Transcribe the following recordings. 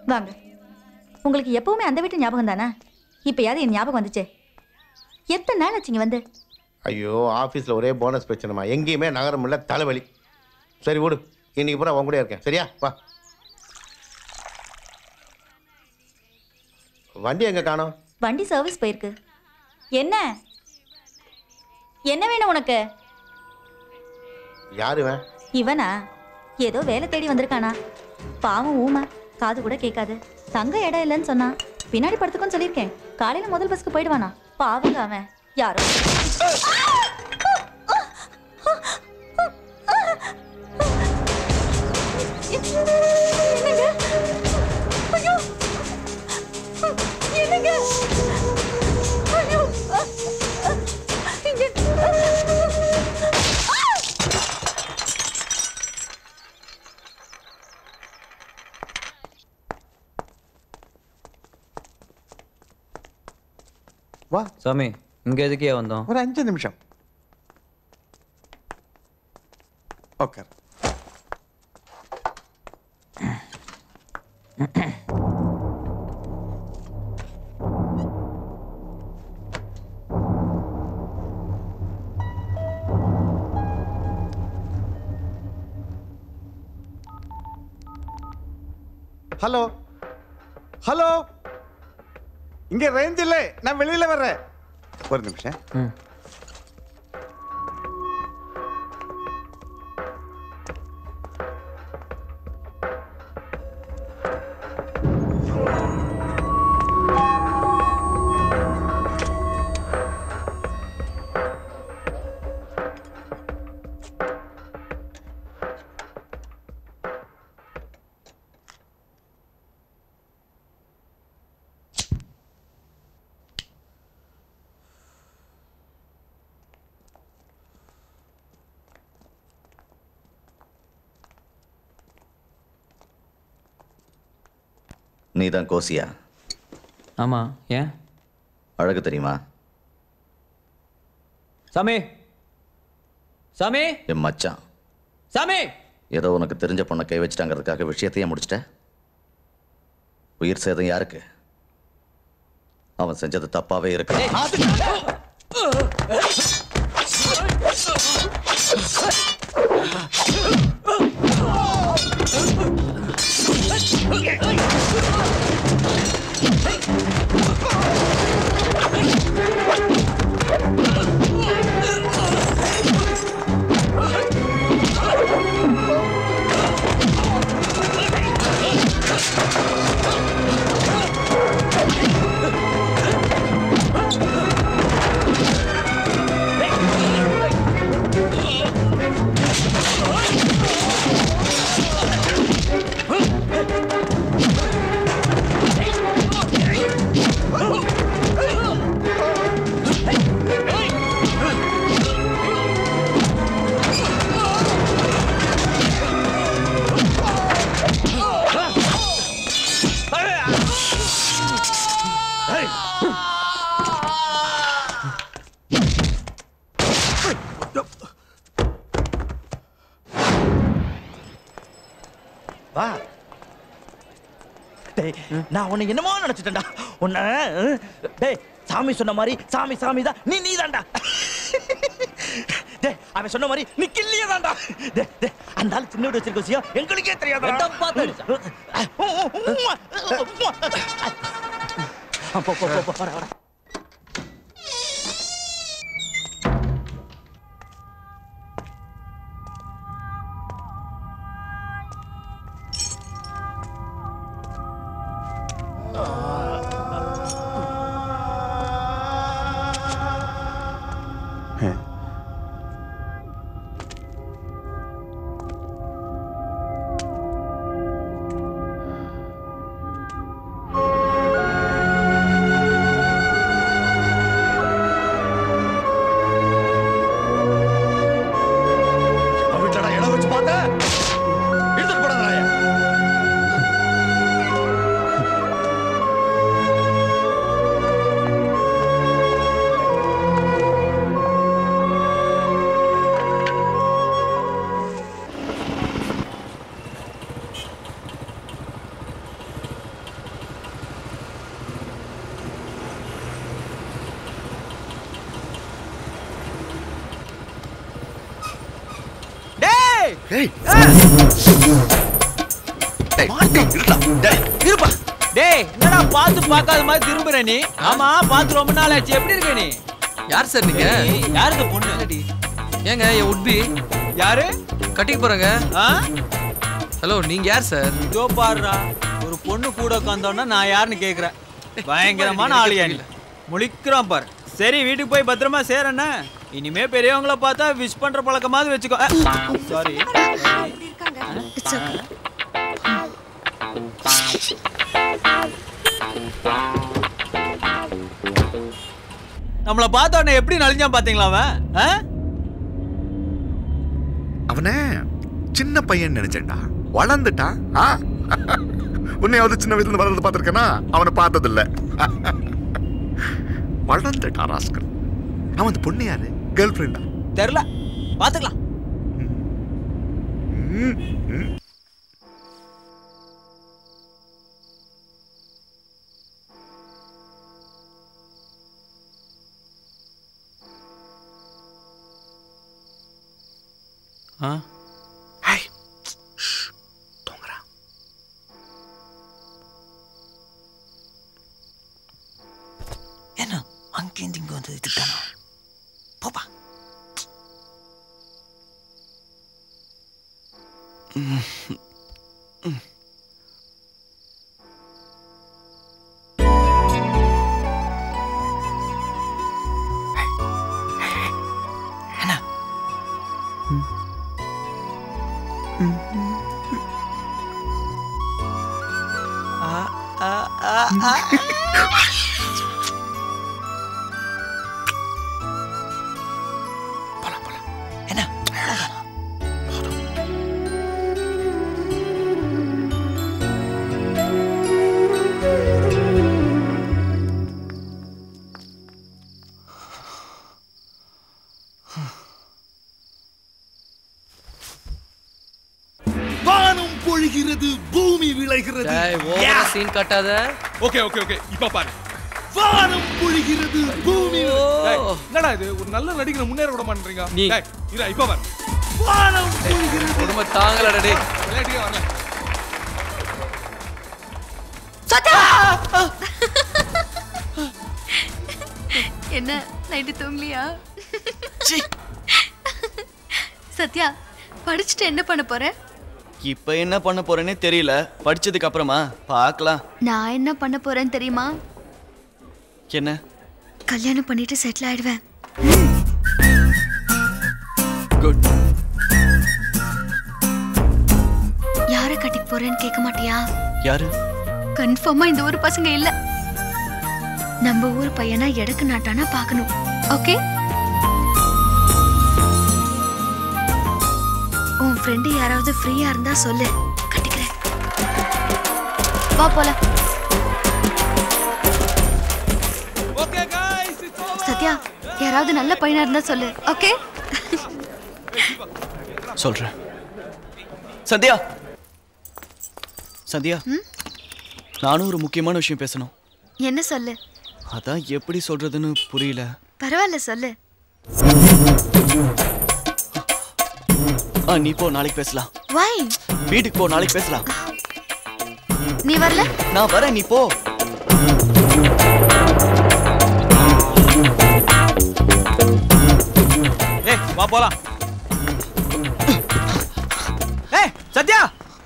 வாங்க உங்களுக்கு எப்பவுமே அந்த வீட்டு ஞாபகம் தானே இப்பயாவது என் ஞாபகம் வந்துச்சே எத்தனை நாள் ஆச்சுங்க வந்து ஐயோ ஆஃபீஸில் ஒரே போனஸ் பிரச்சனைமா எங்கேயுமே நகரம் இல்லை தலைவலி சரி விடு இன்னைக்கு பூரா உன் கூட இருக்கேன் சரியா வா வண்டி எங்கே காணோம் வண்டி சர்வீஸ் போயிருக்கு என்ன என்ன வேணும் உனக்கு யாரு இவன் இவனா ஏதோ வேலை தேடி வந்திருக்கானா பாவம் ஊமை காது கூட கேட்காது தங்க இடம் இல்லைன்னு சொன்னான் பின்னாடி படுத்துக்கோன்னு சொல்லியிருக்கேன் காலையில முதல் பஸ்க்கு போயிடுவானா பாவங்க அவன் யாரோ என்னங்க? ஐயோ! என்னங்க? ஐயோ! இங்க- வா சாமி இங்கே எதுக்கே வந்தோம் ஒரு அஞ்சு நிமிஷம் உட்கார் ஹலோ ஹலோ இங்க ரேஞ்ச் இல்லை நான் வெளியில வர்றேன் ஒரு நிமிஷம் ம் நீ தான் கோசியா ஆமாம் ஏன் அழகு தெரியுமா சாமி சாமி என் மச்சான் சாமி ஏதோ உனக்கு தெரிஞ்ச பொண்ணை கை வச்சிட்டாங்கிறதுக்காக விஷயத்தையே முடிச்சிட்ட உயிர் சேதம் யாருக்கு அவன் செஞ்சது தப்பாவே இருக்கு வா டேய் நான் உன்னை என்னமோ நினைச்சிட்டேன்டா உன்னை அஹ், டேய் சாமி சொன்ன மாதிரி சாமி சாமி தான் நீ நீ தான்டா டேய் அவன் சொன்ன மாதிரி நீ கிள்ளியே தான்டா டேய் டேய் அந்த ஆள் சின்ன வீடு வச்சிருக்க விஷயம் எங்களுக்கே தெரியாதா எதை பார்த்து அடிச்சான்? போ போ போ, போ வர வர வீட்டுல இடம் வச்சு பார்த்த எடுத்துட்டு போடாத ஏய் இருப்பா டேய் என்னடா பார்த்து பார்க்காத மாதிரி திரும்புற நீ ஆமா பார்த்து ரொம்ப நாள் ஆச்சு எப்படி இருக்க நீ யார் சார் நீங்க யாரு இந்த பொண்ணு ஏங்க என் உட்பி யாரு கட்டிக்கு போறேங்க ஆ ஹலோ நீங்க யார் சார் இதோ பாருடா ஒரு பொண்ணு கூட உட்காந்தோன்னா நான் யாருன்னு கேக்குறேன் பயங்கரமான ஆளியா நீ முழிக்கிறான் பாரு சரி வீட்டுக்கு போய் பத்திரமா சேரண்ணே இனிமே பெரியவங்கள பார்த்தா விஷ் பண்ற பழக்கமாவது வச்சுக்கோ சாரி நம்மள பார்த்த உடனே எப்படி நலிஞ்சான் பாத்தீங்களா அவன் ஆ? அவனை சின்ன பையன் நினைச்சேன்டா வளர்ந்துட்டான் ஆ? உன்னையாவது சின்ன வயசுல இருந்து வளர்ந்து பார்த்திருக்கேனா அவனை பார்த்ததில்ல வளர்ந்துட்டான் ராஸ்கல் அவன் அந்த பொண்ணு யாரு கேர்ள் ஃப்ரெண்டா தெரியல பாத்துக்கலாம் ஆ தூங்குறான் என்ன அங்கேருந்து இங்க வந்து திட்டானா போப்பா என்ன போலாம் போலாம் என்ன வானம் பொழிகிறது பூமி விளைகிறது டேய் ஓவரா சீன் காட்டாத ஓகே ஓகே ஓகே இப்ப பாரு வானம் பொழிகிறது பூமி டேய், என்னடா இது ஒரு நல்ல நடிகரை முன்னேற விட மாட்டேறீங்க நீ- டேய் இரு இப்ப பாரு வானம் பொழிகிறது குடும்ப தாங்கலடா டேய் விளையாட்டுக்கே வரல என்ன நைட்டு தூங்கலையா சத்யா படிச்சுட்டு என்ன பண்ண போற இப்ப என்ன பண்ண போறேனே தெரியல படிச்சதுக்கு அப்புறமா பார்க்கலாம் நான் என்ன பண்ண போறேன்னு தெரியுமா என்ன கல்யாணம் பண்ணிட்டு செட்டில் ஆயிடுவேன் குட் யாரை கட்டிக்க போறேன்னு கேட்க மாட்டியா யாரு கன்ஃபார்மா இந்த ஊர் பசங்க இல்ல நம்ம ஊர் பையனா எடக்கு நாட்டானா பார்க்கணும் ஓகே உன் ஃப்ரெண்டு யாராவது ஃப்ரீயா இருந்தா சொல்லு கட்டிக்கிறேன் வா போலாம் okay guys it's over Sathya யாராவது நல்ல பையனா இருந்தா சொல்லு ஓகே சொல்றேன் சந்தியா சந்தியா நானும் ஒரு முக்கியமான விஷயம் பேசணும் என்ன சொல்லு அதான் எப்படி சொல்றதுன்னு புரியல பரவாயில்ல சொல்லு ஆ நீ போ நாளைக்கு பேசலாம் வை வீட்டுக்கு போ நாளைக்கு பேசலாம் நீ வரல நான் வரேன் நீ போ ஏய் வா போலாம் ஏய் சத்யா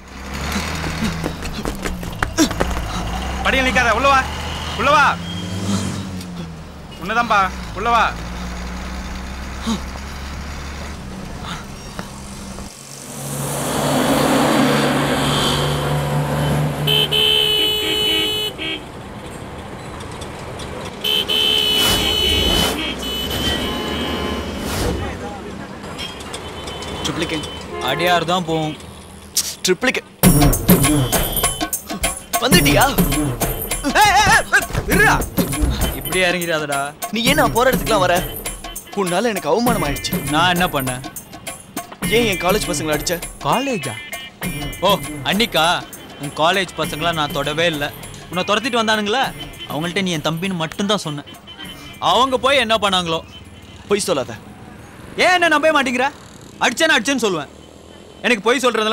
படியில் நிக்காத உள்ள வா உள்ள வா உன்னதான்பா உள்ள வா ட்ரிப்ளிகேட் அடியார் தான் போகும் ட்ரிப்ளிகேட் வந்துட்டியா ஏய், ஏய், ஏய், ஏய், இருடா இப்படி இறங்கிடாதடா நீ ஏன் நான் போற இடத்துக்குலாம் வர உன்னால எனக்கு அவமானம் ஆயிடுச்சு நான் என்ன பண்ணேன் ஏன் என் காலேஜ் பசங்களை அடிச்ச காலேஜா ஓ அன்னிக்கா உன் காலேஜ் பசங்கள நான் தொடவே இல்லை உன்னை துரத்திட்டு வந்தானுங்களே அவங்கள்ட்ட நீ என் தம்பின்னு மட்டும்தான் சொன்னேன் அவங்க போய் என்ன பண்ணாங்களோ பொய் சொல்லாத ஏன் என்ன நம்பவே மாட்டேங்கிற அடிச்சேன்னு அடிச்சேன்னு சொல்லுவேன் எனக்கு பொய் சொல்றதுல